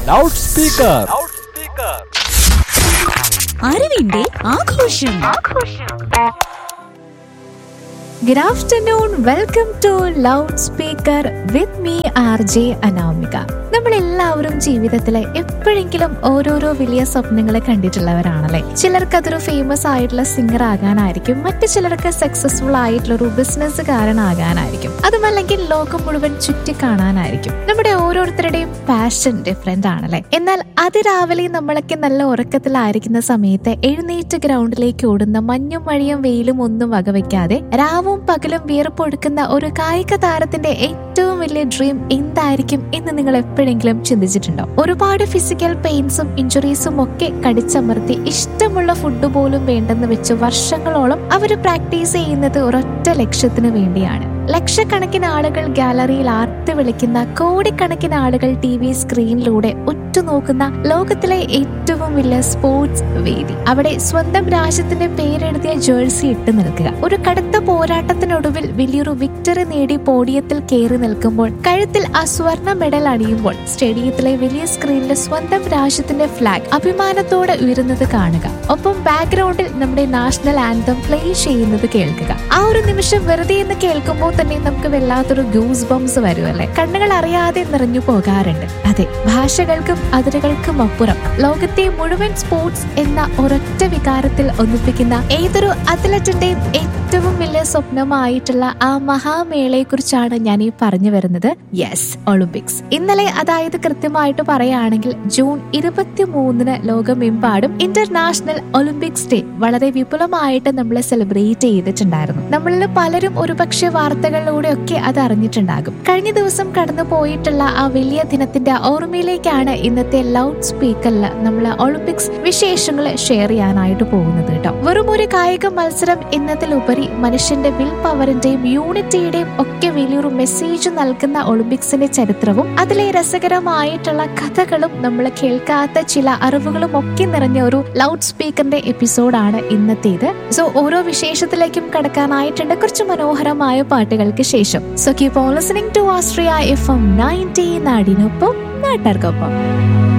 Loud speaker അറിവിന്റെ ആഘോഷം Good afternoon. Welcome to Loudspeaker with me, RJ Anamika നമ്മളെല്ലാവരും ജീവിതത്തിൽ എപ്പോഴെങ്കിലും ഓരോരോ വലിയ സ്വപ്നങ്ങളെ കണ്ടിട്ടുള്ളവരാണല്ലേ ചിലർക്ക് അതൊരു ഫേമസ് ആയിട്ടുള്ള സിംഗർ ആകാനായിരിക്കും മറ്റു ചിലർക്ക് സക്സസ്ഫുൾ ആയിട്ടുള്ള ഒരു ബിസിനസ്സുകാരനാകാനായിരിക്കും അതുമല്ലെങ്കിൽ ലോകം മുഴുവൻ ചുറ്റി കാണാനായിരിക്കും നമ്മുടെ ഓരോരുത്തരുടെയും പാഷൻ ഡിഫറെന്റ് ആണല്ലേ എന്നാൽ അതിരാവിലെ നമ്മളൊക്കെ നല്ല ഉറക്കത്തിലായിരിക്കുന്ന സമയത്ത് എഴുന്നേറ്റ് ഗ്രൗണ്ടിലേക്ക് ഓടുന്ന മഞ്ഞും മഴയും വെയിലും ഒന്നും വകവയ്ക്കാതെ രാവും പകലും വിയർപ്പൊടുക്കുന്ന ഒരു കായിക താരത്തിന്റെ ഏറ്റവും വലിയ ഡ്രീം എന്തായിരിക്കും എന്ന് നിങ്ങൾ എപ്പോഴെങ്കിലും ചിന്തിച്ചിട്ടുണ്ടോ ഒരുപാട് ഫിസിക്കൽ പെയിൻസും ഇഞ്ചുറീസും ഒക്കെ കടിച്ചമർത്തി ഇഷ്ടമുള്ള ഫുഡ് പോലും വേണ്ടെന്ന് വെച്ച് വർഷങ്ങളോളം അവർ പ്രാക്ടീസ് ചെയ്യുന്നത് ഒരൊറ്റ ലക്ഷ്യത്തിന് വേണ്ടിയാണ് ലക്ഷക്കണക്കിന് ആളുകൾ ഗാലറിയിൽ ആർത്ത് വിളിക്കുന്ന കോടിക്കണക്കിന് ആളുകൾ ടി വി സ്ക്രീനിലൂടെ ഉറ്റുനോക്കുന്ന ലോകത്തിലെ ഏറ്റവും വലിയ സ്പോർട്സ് വേദി അവിടെ സ്വന്തം രാജ്യത്തിന്റെ പേരെഴുതിയ ജേഴ്സി ഇട്ട് നിൽക്കുക ഒരു കടുത്ത പോരാട്ടത്തിനൊടുവിൽ വലിയൊരു വിക്ടറി നേടി പോഡിയത്തിൽ കയറി നിൽക്കുമ്പോൾ കഴുത്തിൽ ആ സ്വർണ്ണ മെഡൽ അണിയുമ്പോൾ സ്റ്റേഡിയത്തിലെ വലിയ സ്ക്രീനിൽ സ്വന്തം രാജ്യത്തിന്റെ ഫ്ലാഗ് അഭിമാനത്തോടെ ഉയരുന്നത് കാണുക ഒപ്പം ബാക്ക്ഗ്രൗണ്ടിൽ നമ്മുടെ നാഷണൽ ആന്തം പ്ലേ ചെയ്യുന്നത് കേൾക്കുക ആ ഒരു നിമിഷം വെറുതെ എന്ന് കേൾക്കുമ്പോൾ തന്നെ നമുക്ക് വല്ലാത്തൊരു ഗൂസ് ബംസ് വരുമല്ലേ കണ്ണുകൾ അറിയാതെ നിറഞ്ഞു പോകാറുണ്ട് അതെ ഭാഷകൾക്കും അതിരുകൾക്കും അപ്പുറം ലോകത്തെ മുഴുവൻ സ്പോർട്സ് എന്ന ഒരൊറ്റ വികാരത്തിൽ ഒന്നിപ്പിക്കുന്ന ഏതൊരു അത്ലറ്റിന്റെയും ഏറ്റവും വലിയ സ്വപ്നമായിട്ടുള്ള ആ മഹാമേളയെ കുറിച്ചാണ് ഞാൻ ഈ പറഞ്ഞു വരുന്നത് യെസ് ഒളിമ്പിക്സ് ഇന്നലെ അതായത് കൃത്യമായിട്ട് പറയുകയാണെങ്കിൽ ജൂൺ ഇരുപത്തി മൂന്നിന് ലോകമെമ്പാടും ഇന്റർനാഷണൽ ഒളിമ്പിക്സ് ഡേ വളരെ വിപുലമായിട്ട് നമ്മൾ സെലിബ്രേറ്റ് ചെയ്തിട്ടുണ്ടായിരുന്നു നമ്മളിൽ പലരും ഒരുപക്ഷെ വാർത്തകളിലൂടെ ഒക്കെ അത് അറിഞ്ഞിട്ടുണ്ടാകും കഴിഞ്ഞ ദിവസം കടന്നു പോയിട്ടുള്ള ആ വലിയ ദിനത്തിന്റെ ഓർമ്മയിലേക്കാണ് ഇന്നത്തെ ലൗഡ് സ്പീക്കറിൽ നമ്മൾ ഒളിമ്പിക്സ് വിശേഷങ്ങൾ ഷെയർ ചെയ്യാനായിട്ട് പോകുന്നത് കേട്ടോ വെറും ഒരു കായിക മത്സരം എന്നതിലുപരി മനുഷ്യന്റെ വിൽ പവറിന്റെയും യൂണിറ്റിയുടെയും ഒക്കെ വലിയൊരു മെസ്സേജ് നൽകുന്ന ഒളിമ്പിക്സിന്റെ ചരിത്രവും അതിലെ രസകരമായിട്ടുള്ള കഥകളും നമ്മൾ കേൾക്കാത്ത ചില അറിവുകളും ഒക്കെ നിറഞ്ഞ ഒരു ലൗഡ് സ്പീക്കറിന്റെ എപ്പിസോഡാണ് ഇന്നത്തേത് സോ ഓരോ വിശേഷത്തിലേക്കും കടക്കാനായിട്ടുണ്ട് കുറച്ച് മനോഹരമായ പാട്ടുകൾക്ക് ശേഷം so keep on listening to Austria F M ninety നാടിനൊപ്പം നാട്ടുകാർക്കൊപ്പം